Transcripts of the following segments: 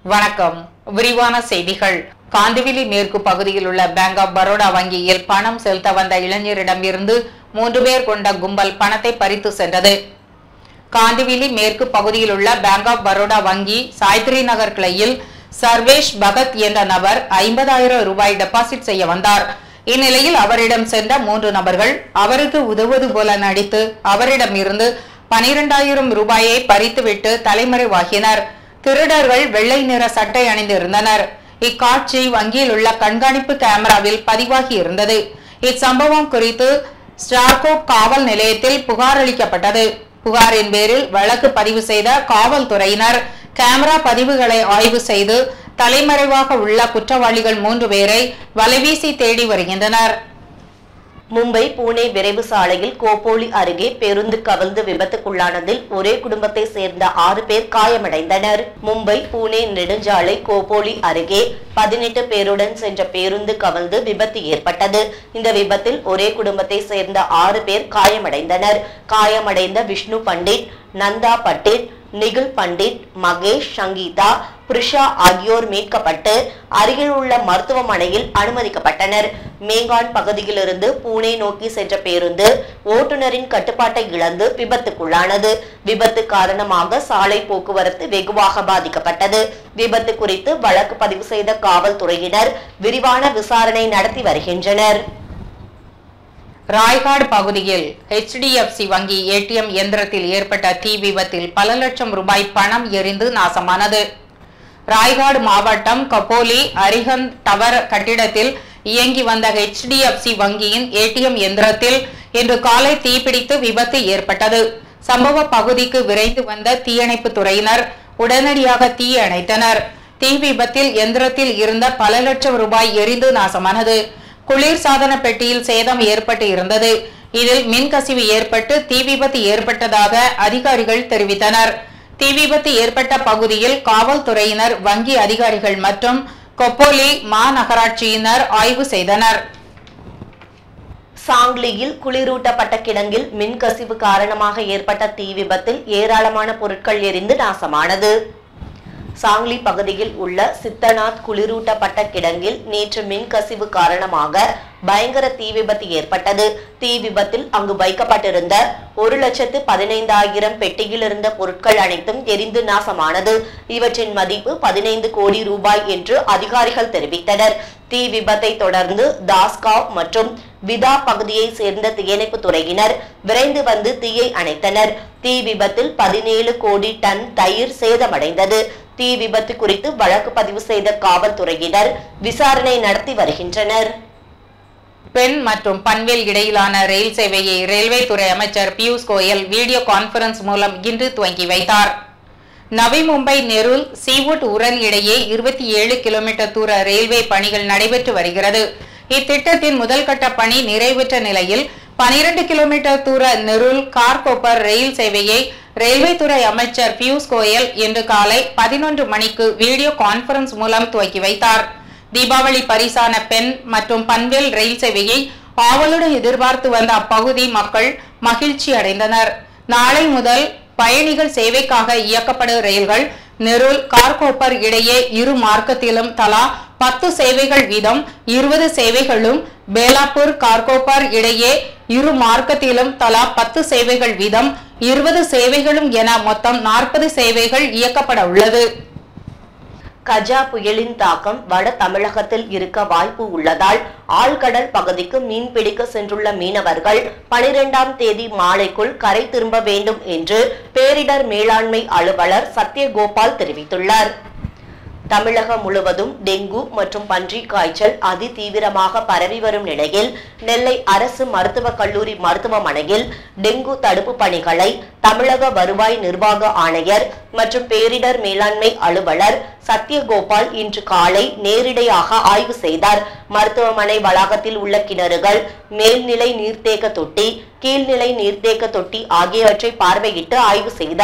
வணக்கம் விரிவான செய்திகள் காந்திவிலி மேற்கு பகுதியில் உள்ள பேங்க் ஆப் பரோடா வங்கியில் பணம் செலுத்த வந்த இளைஞரிடம் இருந்து மூன்று பேர் கொண்ட கும்பல் பணத்தை பறித்து சென்றது காந்திவிலி மேற்கு பகுதியில் உள்ள பேங்க் ஆப் பரோடா வங்கி சாய்த்ரி நகர் கிளையில் சர்வேஷ் பகத் என்ற நபர் ஐம்பதாயிரம் ரூபாய் டெபாசிட் செய்ய வந்தார் இந்நிலையில் அவரிடம் சென்ற மூன்று நபர்கள் அவருக்கு உதவுவது போல நடித்து அவரிடம் இருந்து பனிரெண்டாயிரம் ரூபாயை பறித்துவிட்டு தலைமறைவாகினர் திருடர்கள் வெள்ளை நிற சட்டை அணிந்திருந்தனர் இக்காட்சி வங்கியில் உள்ள கண்காணிப்பு கேமராவில் பதிவாகி இருந்தது இச்சம்பவம் குறித்து ஸ்டார்கோப் காவல் நிலையத்தில் புகார் அளிக்கப்பட்டது புகாரின் பேரில் வழக்கு பதிவு செய்த காவல்துறையினர் கேமரா பதிவுகளை ஆய்வு செய்து தலைமறைவாக உள்ள குற்றவாளிகள் மூன்று பேரை வலைவீசி தேடி வருகின்றனர் மும்பை பூனே விரைவு சாலையில் கோப்போலி அருகே பேருந்து கவிழ்ந்து விபத்துக்குள்ளானதில் ஒரே குடும்பத்தை சேர்ந்த ஆறு பேர் காயமடைந்தனர் மும்பை பூனே நெடுஞ்சாலை கோப்போலி அருகே பதினெட்டு பேருடன் சென்ற பேருந்து கவிழ்ந்து விபத்து ஏற்பட்டது இந்த விபத்தில் ஒரே குடும்பத்தை சேர்ந்த ஆறு பேர் காயமடைந்தனர் காயமடைந்த விஷ்ணு பண்டிட் நந்தா பண்டிட் நிகில் பண்டிட் மகேஷ் சங்கீதா பிரிஷா ஆகியோர் மீட்கப்பட்டு அருகில் உள்ள மருத்துவமனையில் அனுமதிக்கப்பட்டனர் மேங்கான் பகுதியிலிருந்து பூனே நோக்கி சென்ற பேருந்து ஓட்டுநரின் கட்டுப்பாட்டை இழந்து விபத்துக்குள்ளானது விபத்து காரணமாக சாலை போக்குவரத்து வெகுவாக பாதிக்கப்பட்டது விபத்து குறித்து வழக்கு பதிவு செய்த காவல்துறையினர் விரிவான விசாரணை நடத்தி வருகின்றனர் ராய்காட் பகுதியில் HDFC வங்கி ஏடிஎம் இயந்திரத்தில் ஏற்பட்ட தீ விபத்தில் பல லட்சம் ரூபாய் பணம் எரிந்து நாசமானது ராய்காடு மாவட்டம் கப்போலி அரிஹந்த் டவர் கட்டிடத்தில் இயங்கி வந்த HDFC வங்கியின் ஏடிஎம் இயந்திரத்தில் இன்று காலை தீப்பிடித்து விபத்து ஏற்பட்டது சம்பவ பகுதிக்கு விரைந்து வந்த தீயணைப்பு துறையினர் உடனடியாக தீ அணைத்தனர் தீ விபத்தில் எந்திரத்தில் இருந்த பல லட்சம் ரூபாய் எரிந்து நாசமானது குளிர் சாதன பெட்டியில் சேதம் ஏற்பட்டு இருந்தது இதில் மின்கசிவு ஏற்பட்டு தீ விபத்து ஏற்பட்டதாக அதிகாரிகள் தெரிவித்தனர் தீ விபத்து ஏற்பட்ட பகுதியில் காவல்துறையினர் வங்கி அதிகாரிகள் மற்றும் கொப்போலி மாநகராட்சியினர் ஆய்வு செய்தனர் சாங்லியில் குளிரூட்டப்பட்ட கிடங்கில் மின்கசிவு காரணமாக ஏற்பட்ட தீ விபத்தில் ஏராளமான பொருட்கள் எரிந்து நாசமானது சாங்லி பகுதியில் உள்ள சித்தநாத் குளிரூட்டப்பட்ட கிடங்கில் நேற்று மின்கசிவு காரணமாக பயங்கர தீ விபத்து ஏற்பட்டது தீ விபத்தில் அங்கு வைக்கப்பட்டிருந்த ஒரு லட்சத்து பதினைந்தாயிரம் பெட்டியில் இருந்த பொருட்கள் அனைத்தும் எரிந்து நாசமானது இவற்றின் மதிப்பு பதினைந்து கோடி ரூபாய் என்று அதிகாரிகள் தெரிவித்தனர் தீ விபத்தை தொடர்ந்து தாஸ்காவ் மற்றும் விதா பகுதியை சேர்ந்த தீயணைப்பு துறையினர் விரைந்து வந்து தீயை அணைத்தனர் தீ விபத்தில் பதினேழு கோடி டன் தயிர் சேதமடைந்தது தீ விபத்து குறித்து வழக்கு பதிவு செய்த காவல்துறையினர் விசாரணை நடத்தி வருகின்றனர் பெண் மற்றும் பன்வேல் இடையிலான ரயில் சேவையை ரயில்வே துறை அமைச்சர் பியூஷ் கோயல் வீடியோ கான்பரன்ஸ் மூலம் இன்று துவங்கி வைத்தார் நவி மும்பை நெருல் சீவுட் உரன் இடையே இருபத்தி ஏழு கிலோமீட்டர் தூர ரயில்வே பணிகள் நடைபெற்று வருகிறது இத்திட்டத்தின் முதல் கட்ட பணி நிறைவுற்ற நிலையில் பனிரெண்டு கிலோமீட்டர் தூர நெருல் கார்கோப்பர் ரயில் சேவையை ரயில்வே துறை அமைச்சர் பியூஷ் கோயல் இன்று காலை பதினொன்று மணிக்கு வீடியோ கான்பரன்ஸ் மூலம் துவக்கி வைத்தார் தீபாவளி பரிசான பெண் மற்றும் பன்வேல் ரயில் சேவையை ஆவலுடன் எதிர்பார்த்து வந்த அப்பகுதி மக்கள் மகிழ்ச்சி அடைந்தனர் நாளை முதல் பயணிகள் சேவைக்காக இயக்கப்படும் ரயில்கள் நெருல் கார்கோப்பர் இடையே இரு மார்க்கத்திலும் தலா பத்து சேவைகள் வீதம் இருபது சேவைகளும் பேலாப்பூர் கார்கோப்பர் இடையே இரு மார்க்கத்திலும் தலா பத்து சேவைகள் வீதம் இருபது சேவைகளும் என மொத்தம் நாற்பது சேவைகள் இயக்கப்பட உள்ளது கஜா புயலின் தாக்கம் வட தமிழகத்தில் இருக்க வாய்ப்பு உள்ளதால் ஆழ்கடல் பகுதிக்கு மீன் பிடிக்க சென்றுள்ள மீனவர்கள் பனிரெண்டாம் தேதி மாலைக்குள் கரை திரும்ப வேண்டும் என்று பேரிடர் மேலாண்மை அலுவலர் சத்யகோபால் தெரிவித்துள்ளார் தமிழகம் முழுவதும் டெங்கு மற்றும் பன்றி காய்ச்சல் அதி தீவிரமாக பரவி வரும் நிலையில் நெல்லை அரசு மருத்துவக் கல்லூரி மருத்துவமனையில் டெங்கு தடுப்பு பணிகளை தமிழக வருவாய் நிர்வாக ஆணையர் மற்றும் பேரிடர் மேலாண்மை அலுவலர் சத்யகோபால் இன்று காலை நேரிடையாக ஆய்வு செய்தார் மருத்துவமனை வளாகத்தில் உள்ள கிணறுகள் மேல்நிலை நீர்த்தேக்க தொட்டி கீழ்நிலை நீர்த்தேக்க தொட்டி ஆகியவற்றை பார்வையிட்டு ஆய்வு செய்தார்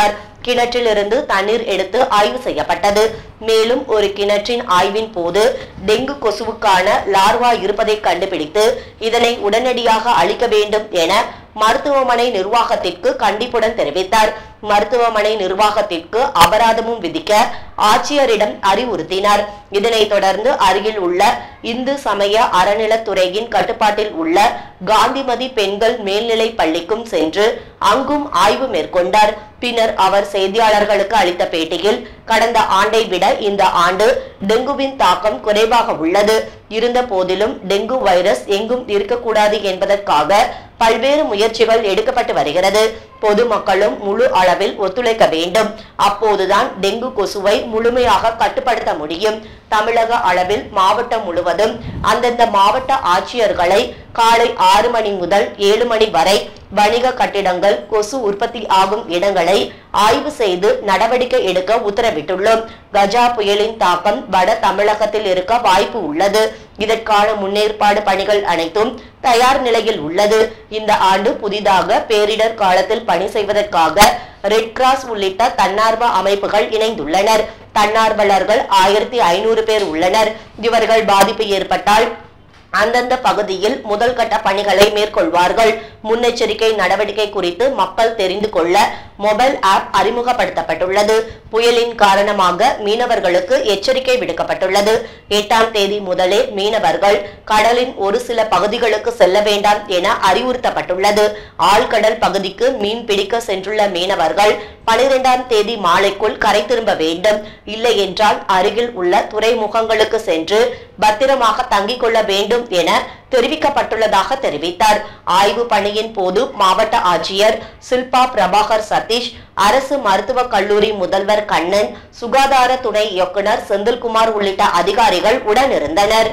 கிணற்றிலிருந்து தண்ணீர் எடுத்து ஆய்வு செய்யப்பட்டது மேலும் ஒரு கிணற்றின் ஆய்வின் போது டெங்கு கொசுவுக்கான லார்வா இருப்பதை கண்டுபிடித்து இதனை உடனடியாக அழிக்க வேண்டும் என மருத்துவமனை நிர்வாகத்திற்கு கண்டிப்புடன் தெரிவித்தார் மருத்துவமனை நிர்வாகத்திற்கு அபராதமும் விதிக்க ஆட்சியரிடம் அறிவுறுத்தினார் இதனைத் தொடர்ந்து அருகில் உள்ள இந்து சமய அறநிலத்துறையின் கட்டுப்பாட்டில் உள்ள காந்திமதி பெண்கள் மேல்நிலை பள்ளிக்கும் சென்று அங்கும் ஆய்வு மேற்கொண்டார் பின்னர் அவர் செய்தியாளர்களுக்கு அளித்த பேட்டியில் கடந்த ஆண்டை விட இந்த ஆண்டு டெங்குவின் தாக்கம் குறைவாக உள்ளது இருந்த போதிலும் டெங்கு வைரஸ் எங்கும் இருக்கக்கூடாது என்பதற்காக பல்வேறு முயற்சிகள் எடுக்கப்பட்டு வருகிறது பொதுமக்களும் முழு அளவில் ஒத்துழைக்க வேண்டும் அப்போதுதான் டெங்கு கொசுவை முழுமையாக கட்டுப்படுத்த முடியும் தமிழக அளவில் மாவட்டம் முழுவதும் அந்தந்த மாவட்ட ஆட்சியர்களை காலை ஆறு மணி முதல் ஏழு மணி வரை வணிக கட்டிடங்கள் கொசு உற்பத்தி ஆகும் இடங்களை ஆய்வு செய்து நடவடிக்கை எடுக்க உத்தரவிட்டுள்ளோம் கஜா புயலின் தாக்கம் வட தமிழகத்தில் இருக்க வாய்ப்பு உள்ளது இதற்கான முன்னேற்பாடு பணிகள் அனைத்தும் தயார் நிலையில் உள்ளது இந்த ஆண்டு புதிதாக பேரிடர் காலத்தில் பணி செய்வதற்காக ரெட் கிராஸ் உள்ளிட்ட தன்னார்வ அமைப்புகள் இணைந்துள்ளனர் தன்னார்வலர்கள் ஆயிரத்தி ஐநூறு பேர் உள்ளனர் இவர்கள் பாதிப்பு ஏற்பட்டால் அந்தந்த பகுதியில் முதல் கட்ட பணிகளை மேற்கொள்வார்கள் முன்னெச்சரிக்கை நடவடிக்கை குறித்து மக்கள் தெரிந்து கொள்ள மொபைல் ஆப் அறிமுகப்படுத்தப்பட்டுள்ளது புயலின் காரணமாக மீனவர்களுக்கு எச்சரிக்கை விடுக்கப்பட்டுள்ளது எட்டாம் தேதி முதலே மீனவர்கள் கடலின் ஒரு சில பகுதிகளுக்கு செல்ல வேண்டாம் என அறிவுறுத்தப்பட்டுள்ளது ஆழ்கடல் பகுதிக்கு மீன் பிடிக்க சென்றுள்ள மீனவர்கள் பனிரெண்டாம் தேதி மாலைக்குள் கரை திரும்ப வேண்டும் இல்லை என்றால் அருகில் உள்ள துறைமுகங்களுக்கு சென்று பத்திரமாக தங்கிக் கொள்ள வேண்டும் என தெரிவிக்கப்பட்டுள்ளதாக தெரிவித்தார் ஆய்வு பணியின் போது மாவட்ட ஆட்சியர் சில்பா பிரபாகர் சதீஷ் அரசு மருத்துவக் கல்லூரி முதல்வர் கண்ணன் சுகாதார துணை இயக்குனர் செந்தில்குமார் உள்ளிட்ட அதிகாரிகள் உடனிருந்தனர்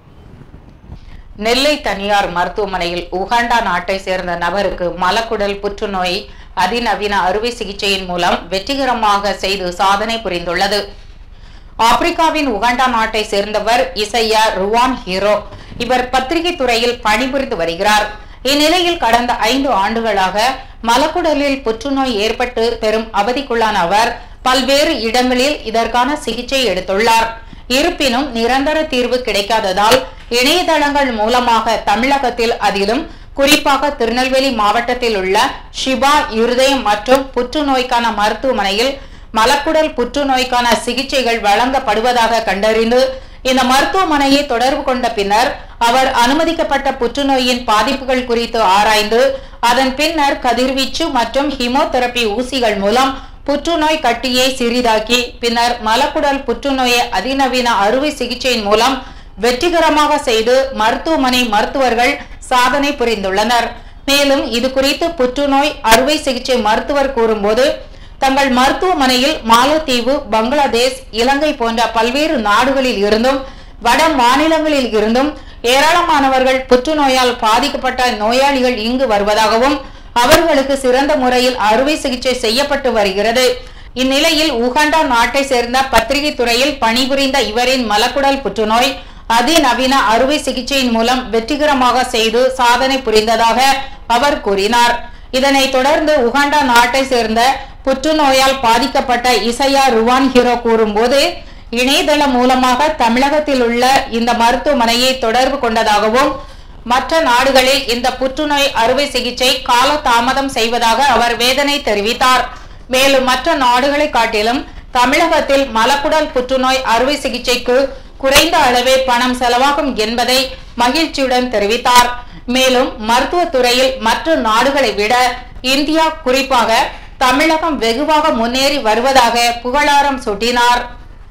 நெல்லை தனியார் மருத்துவமனையில் உகாண்டா நாட்டை சேர்ந்த நபருக்கு மலக்குடல் புற்றுநோய் அதிநவீன அறுவை சிகிச்சையின் மூலம் வெற்றிகரமாக செய்து சாதனை புரிந்துள்ளது ஆப்பிரிக்காவின் உகாண்டா நாட்டை சேர்ந்தவர் இசையா ருவான் ஹீரோ இவர் பத்திரிகை துறையில் பணிபுரிந்து வருகிறார் இந்நிலையில் கடந்த ஐந்து ஆண்டுகளாக மலக்குடலில் புற்றுநோய் ஏற்பட்டு பெரும் அவதிக்குள்ளான அவர் பல்வேறு இடங்களில் இதற்கான சிகிச்சை எடுத்துள்ளார் இருப்பினும் நிரந்தர தீர்வு கிடைக்காததால் இணையதளங்கள் மூலமாக தமிழகத்தில் அதிலும் குறிப்பாக திருநெல்வேலி மாவட்டத்தில் உள்ள ஷிபா இருதயம் மற்றும் புற்றுநோய்க்கான மருத்துவமனையில் மலக்குடல் புற்றுநோய்க்கான சிகிச்சைகள் வழங்கப்படுவதாக கண்டறிந்து இந்த மருத்துவமனையை தொடர்பு கொண்ட பின்னர் அவர் அனுமதிக்கப்பட்ட புற்றுநோயின் பாதிப்புகள் குறித்து ஆராய்ந்து அதன் பின்னர் கதிர்வீச்சு மற்றும் ஹீமோதெரபி ஊசிகள் மூலம் புற்றுநோய் கட்டியை சிறிதாக்கி பின்னர் மலக்குடல் புற்றுநோயை அதிநவீன அறுவை சிகிச்சையின் மூலம் வெற்றிகரமாக செய்து மருத்துவமனை மருத்துவர்கள் சாதனை புரிந்துள்ளனர் மேலும் இது குறித்து புற்றுநோய் அறுவை சிகிச்சை மருத்துவர் கூறும்போது தங்கள் மருத்துவமனையில் மாலத்தீவு பங்களாதேஷ் இலங்கை போன்ற பல்வேறு நாடுகளில் இருந்தும் வட மாநிலங்களில் இருந்தும் ஏராளமானவர்கள் புற்றுநோயால் பாதிக்கப்பட்ட நோயாளிகள் இங்கு வருவதாகவும் அவர்களுக்கு சிறந்த முறையில் அறுவை சிகிச்சை செய்யப்பட்டு வருகிறது இந்நிலையில் உகாண்டா நாட்டை சேர்ந்த பத்திரிகை துறையில் பணிபுரிந்த இவரின் மலக்குடல் புற்றுநோய் அதிநவீன அறுவை சிகிச்சையின் மூலம் வெற்றிகரமாக செய்து சாதனை புரிந்ததாக அவர் கூறினார் இதனைத் தொடர்ந்து உகாண்டா நாட்டை சேர்ந்த புற்றுநோயால் பாதிக்கப்பட்ட இசையா ருவான் ஹீரோ கூறும்போது இணையதளம் மூலமாக தமிழகத்தில் உள்ள இந்த மருத்துவமனையை தொடர்பு கொண்டதாகவும் மற்ற நாடுகளில் இந்த புற்றுநோய் அறுவை சிகிச்சை கால தாமதம் செய்வதாக அவர் வேதனை தெரிவித்தார் மேலும் மற்ற நாடுகளை காட்டிலும் தமிழகத்தில் மலக்குடல் புற்றுநோய் அறுவை சிகிச்சைக்கு குறைந்த அளவே பணம் செலவாகும் என்பதை மகிழ்ச்சியுடன் தெரிவித்தார் மேலும் மருத்துவத்துறையில் மற்ற நாடுகளை விட இந்தியா குறிப்பாக தமிழகம் வெகுவாக முன்னேறி வருவதாக புகழாரம் சூட்டினார்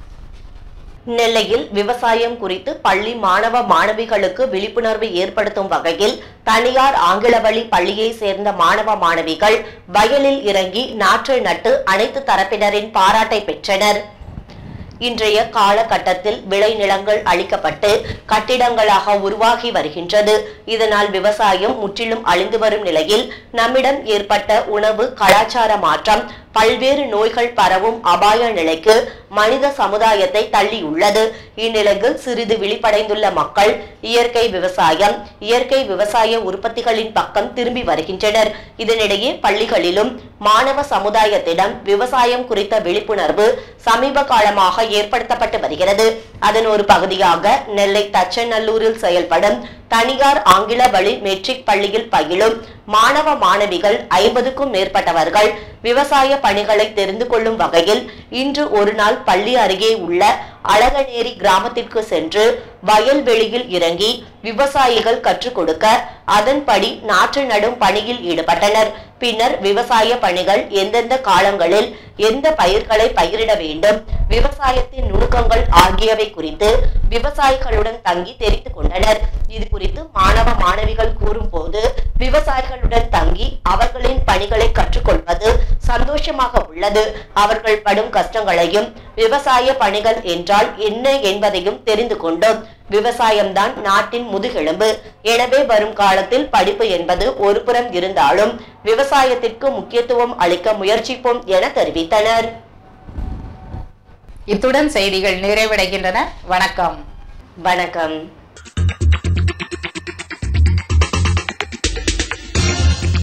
நெல்லையில் விவசாயம் குறித்து பள்ளி மாணவ மாணவிகளுக்கு விழிப்புணர்வு ஏற்படுத்தும் வகையில் தனியார் ஆங்கில வழி பள்ளியை சேர்ந்த மாணவ மாணவிகள் வயலில் இறங்கி நாற்று நட்டு அனைத்து தரப்பினரின் பாராட்டை பெற்றனர் இன்றைய காலகட்டத்தில் விளைநிலங்கள் அழிக்கப்பட்டு கட்டிடங்களாக உருவாகி வருகின்றது இதனால் விவசாயம் முற்றிலும் அழிந்து வரும் நிலையில் நம்மிடம் ஏற்பட்ட உணவு கலாச்சார மாற்றம் பல்வேறு நோய்கள் பரவும் அபாய நிலைக்கு மனித சமுதாயத்தை தள்ளியுள்ளது இந்நிலையில் சிறிது விழிப்படைந்துள்ள மக்கள் இயற்கை விவசாயம் இயற்கை விவசாய உற்பத்திகளின் பக்கம் திரும்பி வருகின்றனர் இதனிடையே பள்ளிகளிலும் மாணவ சமுதாயத்திடம் விவசாயம் குறித்த விழிப்புணர்வு சமீப காலமாக ஏற்படுத்தப்பட்டு வருகிறது அதன் ஒரு பகுதியாக நெல்லை தச்சநல்லூரில் செயல்படும் தனியார் ஆங்கில வழி மெட்ரிக் பள்ளியில் பயிலும் மாணவ மாணவிகள் ஐம்பதுக்கும் மேற்பட்டவர்கள் விவசாய பணிகளை தெரிந்து கொள்ளும் வகையில் இன்று ஒரு நாள் பள்ளி அருகே உள்ள அழகநேரி கிராமத்திற்கு சென்று வயல்வெளியில் இறங்கி விவசாயிகள் கற்றுக் கொடுக்க அதன்படி நாற்று நடும் பணியில் ஈடுபட்டனர் பின்னர் விவசாய பணிகள் எந்தெந்த காலங்களில் எந்த பயிர்களை பயிரிட வேண்டும் விவசாயத்தின் நுணுக்கங்கள் ஆகியவை குறித்து விவசாயிகளுடன் தங்கி தெரிந்து கொண்டனர் இது குறித்து மாணவ மாணவிகள் கூறும் போது விவசாயிகளுடன் தங்கி அவர்களின் பணிகளை கற்றுக்கொள்வது சந்தோஷமாக உள்ளது அவர்கள் படும் கஷ்டங்களையும் விவசாய பணிகள் என்றால் என்ன என்பதையும் தெரிந்து கொண்டோம் விவசாயம்தான் நாட்டின் முதுகெலும்பு எனவே வரும் காலத்தில் படிப்பு என்பது ஒரு புறம் இருந்தாலும் விவசாயத்திற்கு முக்கியத்துவம் அளிக்க முயற்சிப்போம் என தெரிவித்தனர் இத்துடன் செய்திகள் நிறைவடைகின்றன வணக்கம் வணக்கம்